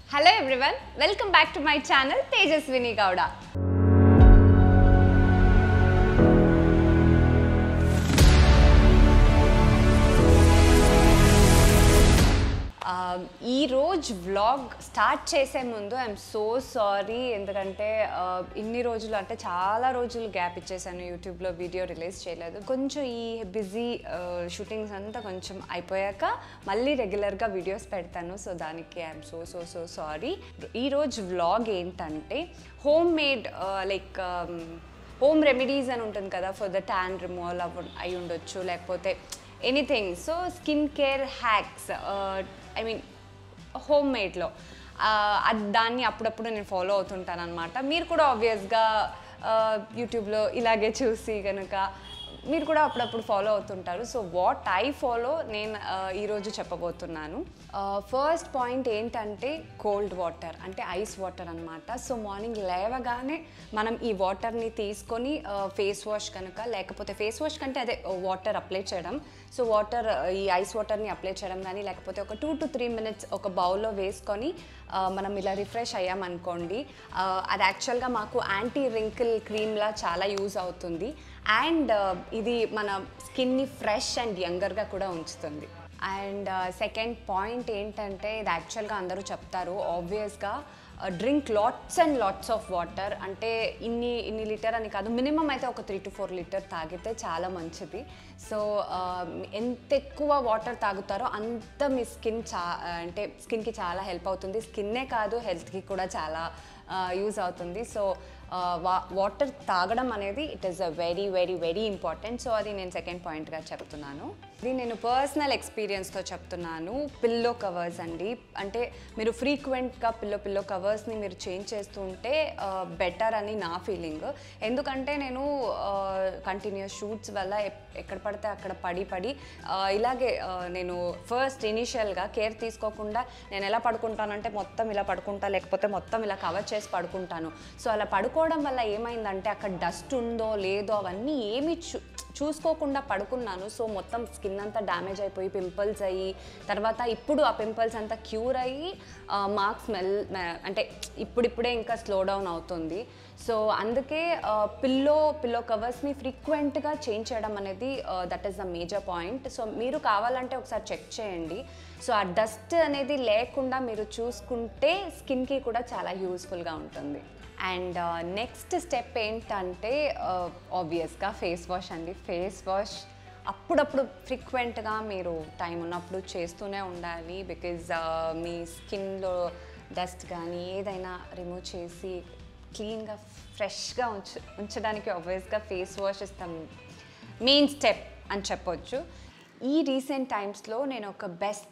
hello everyone welcome back to my channel Tejaswini Gowda ఈ రోజు vlog start చేసే ముందు ఐఎమ్ సో సారీ ఎందుకంటే uh, ఇన్ని రోజులు అంటే చాలా రోజులు గ్యాప్ ఇచ్చేసాను యూట్యూబ్లో వీడియో రిలీజ్ చేయలేదు కొంచెం ఈ బిజీ షూటింగ్స్ అంతా కొంచెం అయిపోయాక మళ్ళీ రెగ్యులర్గా వీడియోస్ పెడతాను సో దానికి I'm so so so sorry ఈరోజు వ్లాగ్ ఏంటంటే home made like home remedies అని ఉంటుంది కదా ఫర్ ద ట్యాన్ రిమూవల్ అవ్వ అయి ఉండొచ్చు లేకపోతే anything so skin care hacks I mean home మేడ్లో అది దాన్ని అప్పుడప్పుడు నేను ఫాలో అవుతుంటాను అనమాట మీరు కూడా ఆబ్వియస్గా యూట్యూబ్లో ఇలాగే చూసి కనుక మీరు కూడా అప్పుడప్పుడు ఫాలో అవుతుంటారు సో వాట్ ఐ ఫాలో నేను ఆ, ఈరోజు చెప్పబోతున్నాను ఫస్ట్ పాయింట్ ఏంటంటే కోల్డ్ వాటర్ అంటే ఐస్ వాటర్ అనమాట సో మార్నింగ్ లేవగానే మనం ఈ వాటర్ని తీసుకొని ఫేస్ వాష్ కనుక లేకపోతే ఫేస్ వాష్ కంటే అదే వాటర్ అప్లై చేయడం సో వాటర్ ఈ ఐస్ వాటర్ని అప్లై చేయడం కానీ లేకపోతే ఒక టూ టు త్రీ మినిట్స్ ఒక బౌల్లో వేసుకొని ఆ, మనం ఇలా రిఫ్రెష్ అయ్యామనుకోండి ఆ, అది యాక్చువల్గా మాకు యాంటీ రింకిల్ క్రీమ్లా చాలా యూజ్ అవుతుంది అండ్ ఇది మన స్కిన్ని ఫ్రెష్ అండ్ యంగర్గా కూడా ఉంచుతుంది అండ్ సెకండ్ పాయింట్ ఏంటంటే ఇది యాక్చువల్గా అందరూ చెప్తారు ఆబ్వియస్గా drink lots and lots of water అంటే ఇన్ని ఇన్ని లీటర్ అని కాదు మినిమం అయితే ఒక త్రీ టు ఫోర్ లీటర్ తాగితే చాలా మంచిది సో ఎంత ఎక్కువ వాటర్ తాగుతారో అంత మీ స్కిన్ చా అంటే స్కిన్కి చాలా హెల్ప్ అవుతుంది స్కిన్నే కాదు హెల్త్కి కూడా చాలా యూజ్ అవుతుంది సో వాటర్ తాగడం అనేది it is a very very very important so అది నేను సెకండ్ పాయింట్గా చెప్తున్నాను ఇది నేను పర్సనల్ ఎక్స్పీరియన్స్తో చెప్తున్నాను పిల్లో కవర్స్ అండి అంటే మీరు ఫ్రీక్వెంట్గా పిల్లో పిల్లో కవర్స్ని మీరు చేంజ్ చేస్తూ ఉంటే బెటర్ అని నా ఫీలింగ్ ఎందుకంటే నేను కంటిన్యూస్ షూట్స్ వల్ల ఎప్- ఎక్కడ పడితే అక్కడ పడి పడి ఆ, ఇలాగే ఆ, నేను ఫస్ట్ ఇనీషియల్గా కేర్ తీసుకోకుండా నేను ఎలా పడుకుంటానంటే మొత్తం ఇలా పడుకుంటా లేకపోతే మొత్తం ఇలా కవర్ చేసి పడుకుంటాను సో అలా పడుకోవడం వల్ల ఏమైందంటే అక్కడ డస్ట్ ఉందో లేదో అవన్నీ ఏమి చూ చూసుకోకుండా పడుకున్నాను సో మొత్తం స్కిన్ అంతా డ్యామేజ్ అయిపోయి పింపుల్స్ అయ్యి తర్వాత ఇప్పుడు ఆ పింపుల్స్ అంతా క్యూర్ అయ్యి మార్క్ స్మెల్ అంటే ఇప్పుడిప్పుడే ఇంకా స్లో డౌన్ అవుతుంది సో అందుకే పిల్లో పిల్లో కవర్స్ని ఫ్రీక్వెంట్గా చేంజ్ చేయడం అనేది that is the major point so మీరు కావాలంటే ఒకసారి చెక్ చేయండి సో ఆ డస్ట్ అనేది లేకుండా మీరు చూసుకుంటే స్కిన్కి కూడా చాలా యూస్ఫుల్గా ఉంటుంది అండ్ నెక్స్ట్ స్టెప్ ఏంటంటే ఆబ్వియస్గా ఫేస్ వాష్ అండి ఫేస్ వాష్ అప్పుడప్పుడు ఫ్రీక్వెంట్గా మీరు టైం ఉన్నప్పుడు చేస్తూనే ఉండాలి బికాజ్ మీ స్కిన్లో డస్ట్ కానీ ఏదైనా రిమూవ్ చేసి క్లీన్గా ఫ్రెష్గా ఉంచ ఉంచడానికి ఆబ్వియస్గా face wash is the main step అని చెప్పొచ్చు ఈ రీసెంట్ టైమ్స్లో నేను ఒక బెస్ట్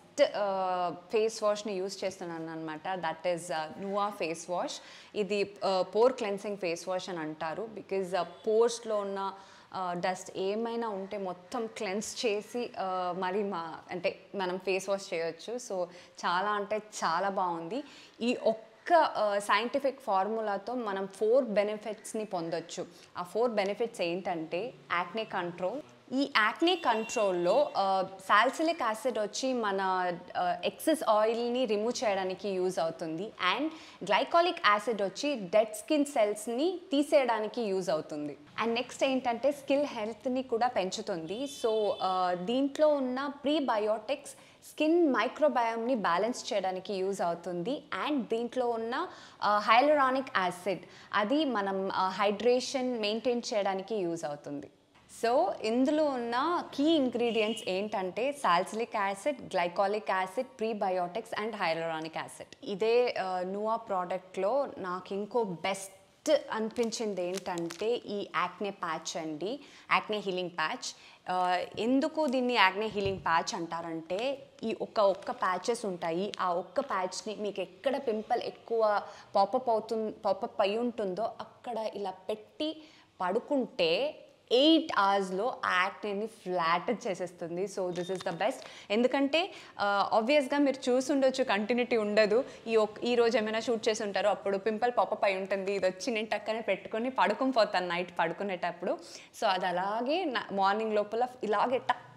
ఫేస్ వాష్ని యూస్ చేస్తున్నాను అనమాట దట్ ఈస్ నువా ఫేస్ వాష్ ఇది పోర్ క్లెన్సింగ్ ఫేస్ వాష్ అని అంటారు బికాజ్ పోర్స్లో ఉన్న డస్ట్ ఏమైనా ఉంటే మొత్తం క్లెన్స్ చేసి ఆ, మరి మా అంటే మనం ఫేస్ వాష్ చేయొచ్చు సో చాలా అంటే చాలా బాగుంది ఈ ఒక్క సైంటిఫిక్ ఫార్ములాతో మనం ఫోర్ బెనిఫిట్స్ని పొందొచ్చు ఆ ఫోర్ బెనిఫిట్స్ ఏంటంటే యాక్నే కంట్రోల్ ఈ యాక్నే కంట్రోల్లో సాల్సిలిక్ యాసిడ్ వచ్చి మన ఎక్సెస్ ఆయిల్ని రిమూవ్ చేయడానికి యూజ్ అవుతుంది అండ్ గ్లైకాలిక్ యాసిడ్ వచ్చి డెడ్ స్కిన్ సెల్స్ని తీసేయడానికి యూజ్ అవుతుంది అండ్ నెక్స్ట్ ఏంటంటే స్కిల్ హెల్త్ని కూడా పెంచుతుంది సో దీంట్లో ఉన్న ప్రీబయోటిక్స్ స్కిన్ మైక్రోబయోమ్ని బ్యాలెన్స్ చేయడానికి యూజ్ అవుతుంది అండ్ దీంట్లో ఉన్న హైలరానిక్ యాసిడ్ అది మనం హైడ్రేషన్ మెయింటైన్ చేయడానికి యూజ్ అవుతుంది సో ఇందులో ఉన్న కీ ఇంగ్రీడియంట్స్ ఏంటంటే salicylic acid glycolic acid prebiotics and hyaluronic acid ఇదే నువా ప్రోడక్ట్లో నాకు ఇంకో బెస్ట్ అనిపించింది ఏంటంటే ఈ యాక్నే ప్యాచ్ అండి యాక్నే హీలింగ్ ప్యాచ్ ఎందుకు దీన్ని యాక్నే హీలింగ్ ప్యాచ్ అంటారంటే ఈ ఒక్క ఒక్క ప్యాచెస్ ఉంటాయి ఆ ఒక్క ప్యాచ్ని మీకు ఎక్కడ పింపుల్ ఎక్కువ పాపప్ అవుతుంది పాపప్ అయి ఉంటుందో అక్కడ ఇలా పెట్టి పడుకుంటే ఎయిట్ అవర్స్లో ఆ యాక్నేని ఫ్లాట్ చేసేస్తుంది so this is the best ఎందుకంటే ఆబ్వియస్గా మీరు చూసుండొచ్చు కంటిన్యూటీ ఉండదు ఈ ఒక్ ఈ రోజు ఏమైనా షూట్ చేసి ఉంటారో అప్పుడు పింపుల్ పాపప్ అయి ఉంటుంది ఇది వచ్చి నేను టక్కనే పెట్టుకొని పడుకొని పోతాను నైట్ పడుకునేటప్పుడు సో అది అలాగే మార్నింగ్ లోపల ఇలాగే టక్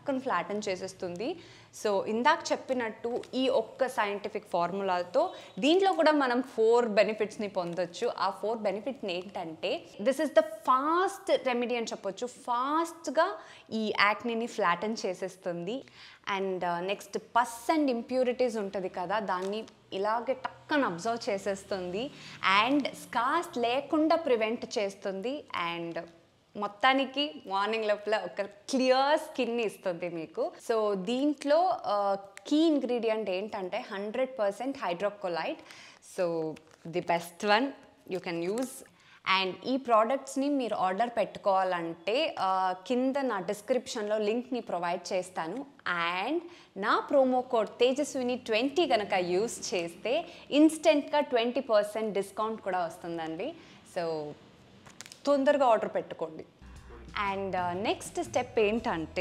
టక్కన ఫ్లాటన్ చేసేస్తుంది సో ఇందాక చెప్పినట్టు ఈ ఒక్క సైంటిఫిక్ ఫార్ములాతో దీంట్లో కూడా మనం ఫోర్ బెనిఫిట్స్ని పొందొచ్చు ఆ ఫోర్ బెనిఫిట్స్ ఏంటంటే this is the fast remedy అని చెప్పొచ్చు ఫాస్ట్గా ఈ యాక్నీని ఫ్లాటన్ చేసేస్తుంది and next pus and impurities ఉంటుంది కదా దాన్ని ఇలాగే టక్కన అబ్జర్వ్ చేసేస్తుంది అండ్ స్కార్స్ లేకుండా ప్రివెంట్ చేస్తుంది అండ్ మొత్తానికి మార్నింగ్ లోపల ఒక క్లియర్ స్కిన్ ఇస్తుంది మీకు సో దీంట్లో కీ ఇంగ్రీడియంట్ ఏంటంటే hundred percent hydrocolloid so the best one you can use and ఈ ప్రోడక్ట్స్ని మీరు ఆర్డర్ పెట్టుకోవాలంటే ఆ, కింద నా డిస్క్రిప్షన్లో లింక్ని ప్రొవైడ్ చేస్తాను అండ్ నా ప్రోమో కోడ్ తేజస్విని ట్వంటీ కనుక యూస్ చేస్తే ఇన్స్టెంట్గా ట్వంటీ పర్సెంట్ డిస్కౌంట్ కూడా వస్తుందండి సో తొందరగా ఆర్డర్ పెట్టుకోండి అండ్ నెక్స్ట్ స్టెప్ ఏంటంటే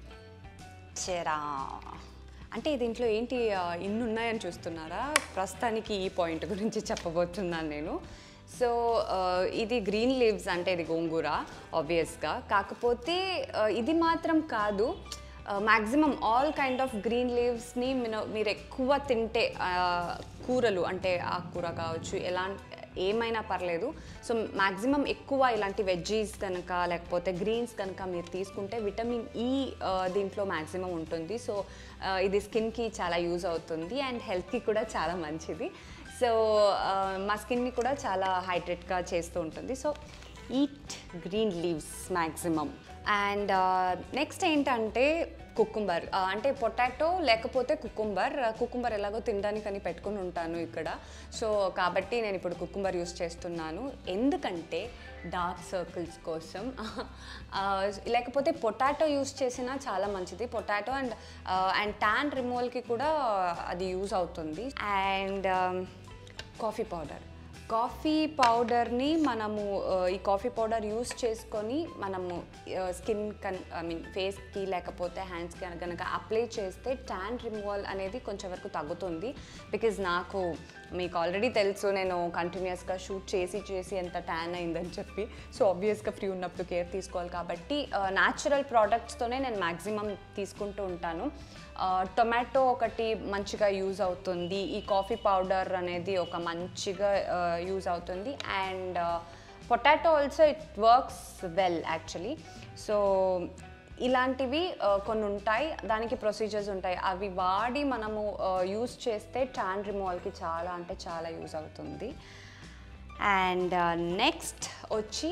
చెరా అంటే దీంట్లో ఏంటి ఆ, ఇన్ని ఉన్నాయని చూస్తున్నారా ప్రస్తుతానికి ఈ పాయింట్ గురించి చెప్పబోతున్నాను నేను సో ఆ, ఇది గ్రీన్ లీవ్స్ అంటే ఇది గోంగూర ఆబ్వియస్గా కాకపోతే ఆ, ఇది మాత్రం కాదు maximum all kind of green లీవ్స్ని మీరు మీరు ఎక్కువ తింటే ఆ, కూరలు అంటే ఆకుకూర కావచ్చు ఎలా ఏమైనా పర్లేదు సో మ్యాక్సిమం ఎక్కువ ఇలాంటి వెజ్జీస్ కనుక లేకపోతే గ్రీన్స్ కనుక మీరు తీసుకుంటే విటమిన్ ఈ దీంట్లో మ్యాక్సిమం ఉంటుంది సో ఆ, ఇది స్కిన్కి చాలా యూజ్ అవుతుంది అండ్ హెల్త్కి కూడా చాలా మంచిది సో ఆ, మా స్కిన్ని కూడా చాలా హైడ్రేట్గా చేస్తూ ఉంటుంది so eat green leaves maximum and next ఏంటంటే కుకుంబర్ అంటే పొటాటో లేకపోతే కుకుంబర్ కుకుంబర్ ఎలాగో తినడానికని పెట్టుకుని ఉంటాను ఇక్కడ సో కాబట్టి నేను ఇప్పుడు కుకుంబర్ యూస్ చేస్తున్నాను ఎందుకంటే డార్క్ సర్కిల్స్ కోసం ఆ, లేకపోతే పొటాటో యూస్ చేసినా చాలా మంచిది పొటాటో అండ్ అండ్ ట్యాన్ రిమూవల్కి కూడా అది యూజ్ అవుతుంది అండ్ కాఫీ పౌడర్ కాఫీ పౌడర్ని మనము ఆ, ఈ కాఫీ పౌడర్ యూస్ చేసుకొని మనము స్కిన్ కన్ ఐ మీన్ ఫేస్కి లేకపోతే హ్యాండ్స్కి కనుక అప్లై చేస్తే ట్యాన్ రిమూవల్ అనేది కొంచెం వరకు తగ్గుతుంది బికాజ్ నాకు మీకు ఆల్రెడీ తెలుసు నేను కంటిన్యూస్గా షూట్ చేసి చేసి ఎంత ట్యాన్ అయిందని చెప్పి సో ఆబ్వియస్గా ఫ్రీ ఉన్నప్పుడు కేర్ తీసుకోవాలి కాబట్టి న్యాచురల్ ప్రోడక్ట్స్తోనే నేను మ్యాక్సిమం తీసుకుంటూ ఉంటాను టొమాటో ఒకటి మంచిగా యూజ్ అవుతుంది ఈ కాఫీ పౌడర్ అనేది ఒక మంచిగా యూజ్ అవుతుంది and potato also it works well actually so ఇలాంటివి ఆ, కొన్ని ఉంటాయి దానికి ప్రొసీజర్స్ ఉంటాయి అవి వాడి మనము యూజ్ చేస్తే ట్యాన్ రిమూవల్కి చాలా అంటే చాలా యూజ్ అవుతుంది అండ్ నెక్స్ట్ వచ్చి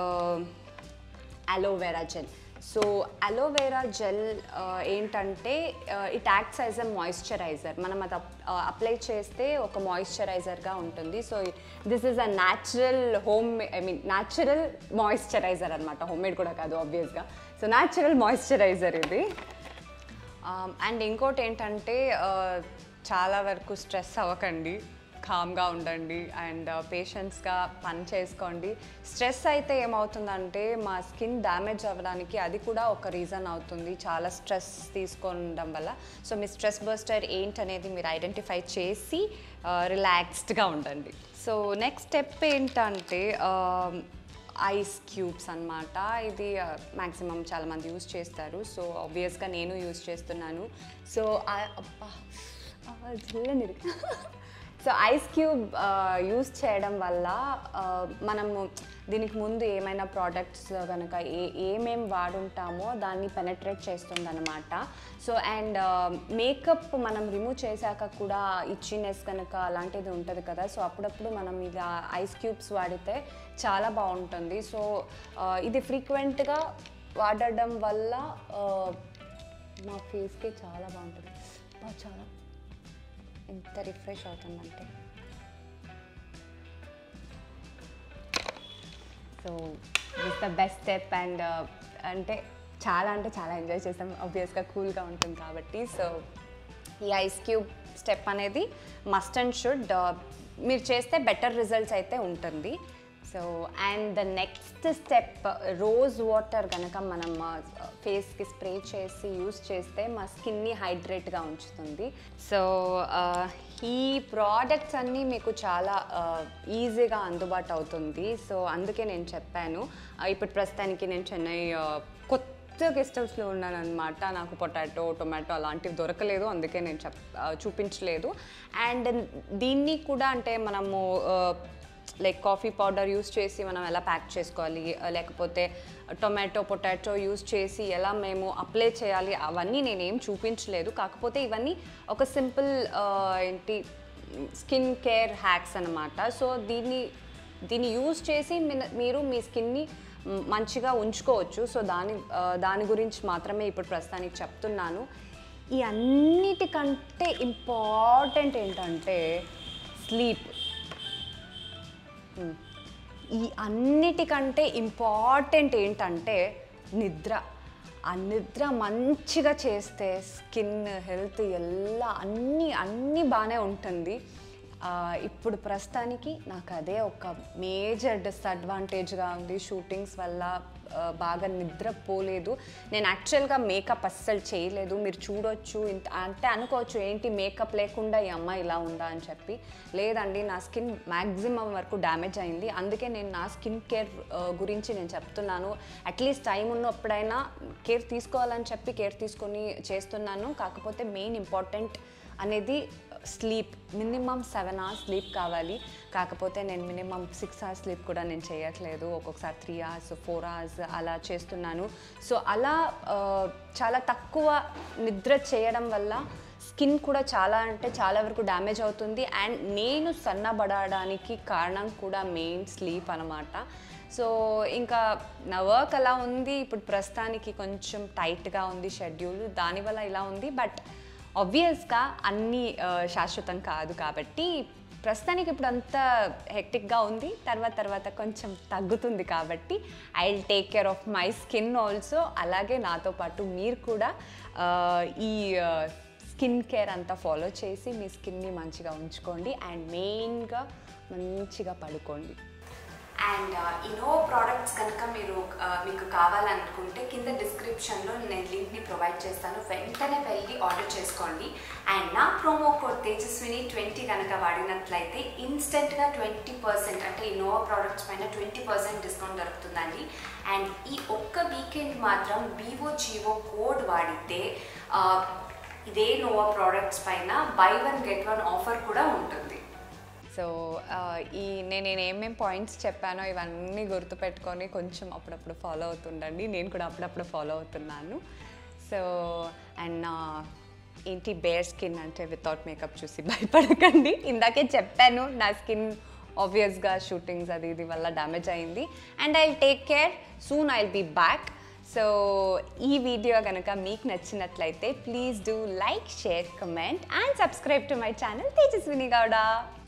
aloe vera gel so aloe vera gel ఏంటంటే it acts as a moisturizer మనం అది అప్లై చేస్తే ఒక మాయిశ్చరైజర్గా ఉంటుంది so this is a natural home I mean natural moisturizer అనమాట హోమ్ మేడ్ కూడా కాదు ఆబ్వియస్గా సో న్యాచురల్ మాయిశ్చరైజర్ ఇది అండ్ ఇంకోటి ఏంటంటే uh, చాలా వరకు స్ట్రెస్ అవ్వకండి కామ్గా ఉండండి అండ్ పేషెన్స్గా పని చేసుకోండి స్ట్రెస్ అయితే ఏమవుతుందంటే మా స్కిన్ డ్యామేజ్ అవ్వడానికి అది కూడా ఒక రీజన్ అవుతుంది చాలా స్ట్రెస్ తీసుకోవడం వల్ల సో మీ స్ట్రెస్ బస్టర్ ఏంటనేది మీరు ఐడెంటిఫై చేసి రిలాక్స్డ్గా ఉండండి సో నెక్స్ట్ స్టెప్ ఏంటంటే ఐస్ క్యూబ్స్ అన్నమాట ఇది మ్యాక్సిమం చాలామంది యూజ్ చేస్తారు సో ఆబ్వియస్గా నేను యూజ్ చేస్తున్నాను సో జిల్లని సో ఐస్ క్యూబ్ యూస్ చేయడం వల్ల ఆ, మనము దీనికి ముందు ఏమైనా ప్రోడక్ట్స్ కనుక ఏ ఏమేం వాడుంటామో దాన్ని పెనట్రేట్ చేస్తుంది అనమాట సో అండ్ మేకప్ మనం రిమూవ్ చేశాక కూడా ఇచ్చినెస్ కనుక అలాంటిది ఉంటుంది కదా సో అప్పుడప్పుడు మనం ఇలా ఐస్ క్యూబ్స్ వాడితే చాలా బాగుంటుంది సో ఆ, ఇది ఫ్రీక్వెంట్గా వాడడం వల్ల ఆ, మా ఫేస్కి చాలా బాగుంటుంది బా, చాలా ఎంత రిఫ్రెష్ అవుతుందంటే so this the best step and అంటే చాలా అంటే చాలా ఎంజాయ్ చేస్తాం ఆబ్వియస్గా కూల్గా ఉంటుంది కాబట్టి సో ఈ ఐస్ క్యూబ్ స్టెప్ అనేది మస్ట్ అండ్ షుడ్ మీరు చేస్తే బెటర్ రిజల్ట్స్ అయితే ఉంటుంది so and the next step rose water కనుక మనం ఫేస్కి స్ప్రే చేసి యూస్ చేస్తే మా స్కిన్ని హైడ్రేట్గా ఉంచుతుంది సో ఈ ప్రోడక్ట్స్ అన్నీ మీకు చాలా ఈజీగా అందుబాటు అవుతుంది సో అందుకే నేను చెప్పాను ఆ, ఇప్పుడు ప్రస్తుతానికి నేను చెన్నై ఆ, కొత్త గెస్ట్ ఉన్నాను అనమాట నాకు పొటాటో టొమాటో అలాంటివి దొరకలేదు అందుకే నేను చెప్ ఆ, చూపించలేదు అండ్ దీన్ని కూడా అంటే మనము లైక్ కాఫీ పౌడర్ యూస్ చేసి మనం ఎలా ప్యాక్ చేసుకోవాలి ఆ, లేకపోతే టొమాటో పొటాటో యూస్ చేసి ఎలా మేము అప్లై చేయాలి అవన్నీ నేనేం చూపించలేదు కాకపోతే ఇవన్నీ ఒక సింపుల్ ఏంటి స్కిన్ కేర్ హ్యాక్స్ అనమాట సో దీన్ని దీన్ని యూజ్ చేసి మిన- మీరు మీ స్కిన్ని మ్, మంచిగా ఉంచుకోవచ్చు సో దాని ఆ, దాని గురించి మాత్రమే ఇప్పుడు ప్రస్తుతానికి చెప్తున్నాను ఈ అన్నిటికంటే ఇంపార్టెంట్ ఏంటంటే స్లీప్ ఈ అన్నిటికంటే ఇంపార్టెంట్ ఏంటంటే నిద్ర ఆ నిద్ర మంచిగా చేస్తే స్కిన్ హెల్త్ ఎలా అన్నీ అన్నీ బాగానే ఉంటుంది ఆ, ఇప్పుడు ప్రస్తుతానికి నాకు అదే ఒక మేజర్ డిసడ్వాంటేజ్గా ఉంది షూటింగ్స్ వల్ల ఆ, బాగా నిద్ర పోలేదు నేను యాక్చువల్గా మేకప్ అస్సలు చేయలేదు మీరు చూడొచ్చు ఇంత అంటే అనుకోవచ్చు ఏంటి మేకప్ లేకుండా ఈ అమ్మాయి ఇలా ఉందా అని చెప్పి లేదండి నా స్కిన్ మ్యాక్సిమం వరకు డ్యామేజ్ అయింది అందుకే నేను నా స్కిన్ కేర్ గురించి నేను చెప్తున్నాను అట్లీస్ట్ టైం ఉన్నప్పుడైనా కేర్ తీసుకోవాలని చెప్పి కేర్ తీసుకొని చేస్తున్నాను కాకపోతే మెయిన్ ఇంపార్టెంట్ అనేది sleep minimum seven hours sleep కావాలి కాకపోతే నేను మినిమం సిక్స్ అవర్స్ స్లీప్ కూడా నేను చేయట్లేదు ఒక్కొక్కసారి త్రీ అవర్స్ ఫోర్ అవర్స్ అలా చేస్తున్నాను సో అలా ఆ, చాలా తక్కువ నిద్ర చేయడం వల్ల స్కిన్ కూడా చాలా అంటే చాలా వరకు డ్యామేజ్ అవుతుంది అండ్ నేను సన్నబడడానికి కారణం కూడా మెయిన్ స్లీప్ అనమాట సో ఇంకా నా వర్క్ అలా ఉంది ఇప్పుడు ప్రస్తుతానికి కొంచెం టైట్గా ఉంది షెడ్యూల్ దానివల్ల ఇలా ఉంది బట్ ఆబ్వియస్గా అన్నీ ఆ, శాశ్వతం కాదు కాబట్టి ప్రస్తుతానికి ఇప్పుడు అంత హెక్టిక్గా ఉంది తర్వాత తర్వాత కొంచెం తగ్గుతుంది కాబట్టి I will take care of my skin also అలాగే నాతో పాటు మీరు కూడా ఆ, ఈ స్కిన్ కేర్ అంతా ఫాలో చేసి మీ స్కిన్ని మంచిగా ఉంచుకోండి అండ్ మెయిన్గా మంచిగా పడుకోండి అండ్ ఇన్నో ప్రోడక్ట్స్ కనుక మీరు ఆ, మీకు కావాలనుకుంటే కింద డిస్క్రిప్షన్లో నేను లింక్ని ప్రొవైడ్ చేస్తాను వెంటనే వెళ్ళి ఆర్డర్ చేసుకోండి అండ్ నా ప్రోమో కోడ్ తేజస్విని ట్వంటీ కనుక వాడినట్లయితే ఇన్స్టెంట్గా ట్వంటీ పర్సెంట్ అంటే ఇన్నోవా ప్రోడక్ట్స్ పైన ట్వంటీ పర్సెంట్ డిస్కౌంట్ దొరుకుతుందండి అండ్ ఈ ఒక్క వీకెండ్ మాత్రం బీవో జీవో కోడ్ వాడితే ఆ, ఇదే నోవా ప్రోడక్ట్స్ పైన buy one get one offer కూడా ఉంటుంది సో ఆ, ఈ నేను నేను ఏమేం పాయింట్స్ చెప్పానో ఇవన్నీ గుర్తుపెట్టుకొని కొంచెం అప్పుడప్పుడు ఫాలో అవుతుండండి నేను కూడా అప్పుడప్పుడు ఫాలో అవుతున్నాను సో అండ్ నా ఏంటి బేర్ స్కిన్ అంటే వితౌట్ మేకప్ చూసి భయపడకండి ఇందాకే చెప్పాను నా స్కిన్ ఆబ్వియస్గా షూటింగ్స్ అది ఇది వల్ల డ్యామేజ్ అయింది and I take care soon I be back so ఈ వీడియో కనుక మీకు నచ్చినట్లయితే please do like share comment and subscribe to my channel Tejaswini Gowda